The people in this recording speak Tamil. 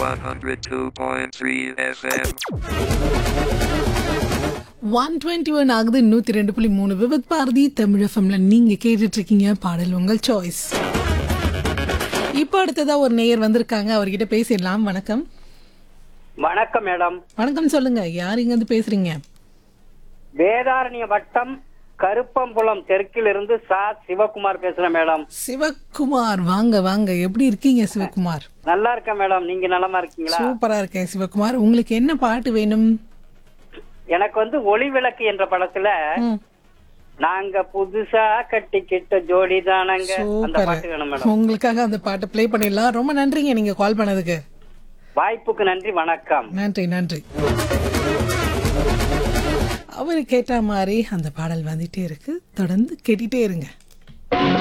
102.3 FM. ஒன் டுவெண்ட்டி ஒன் ஆகுது நூற்றி ரெண்டு புள்ளி மூணு விபத் பாரதி தமிழ் எஃப்எம்ல நீங்கள் கேட்டுட்டு இருக்கீங்க பாடல் உங்கள் சாய்ஸ் இப்போ அடுத்ததா ஒரு நேயர் வந்திருக்காங்க அவர்கிட்ட பேசிடலாம் வணக்கம் வணக்கம் மேடம் வணக்கம் சொல்லுங்க யார் இங்க இருந்து பேசுறீங்க வேதாரண்ய வட்டம் கருப்பம்புலம் தெற்கில் இருந்து சா சிவகுமார் பேசுறேன் மேடம் சிவக்குமார் வாங்க வாங்க எப்படி இருக்கீங்க சிவகுமார் நல்லா இருக்கேன் மேடம் நீங்க நலமா இருக்கீங்களா சூப்பரா இருக்கேன் சிவகுமார் உங்களுக்கு என்ன பாட்டு வேணும் எனக்கு வந்து ஒளி விளக்கு என்ற படத்துல ம், நாங்க புதுசா கட்டிக்கிட்ட ஜோடி தானங்க அந்த சூப்பர் பாட்டு வேணும் மேடம் உங்களுக்காக அந்த பாட்டை ப்ளே பண்ணிடலாம் ரொம்ப நன்றிங்க நீங்க கால் பண்ணதுக்கு வாய்ப்புக்கு நன்றி வணக்கம் நன்றி நன்றி அவர் கேட்ட மாதிரி அந்த பாடல் வந்துட்டே இருக்கு தொடர்ந்து கேட்டுட்டே இருங்க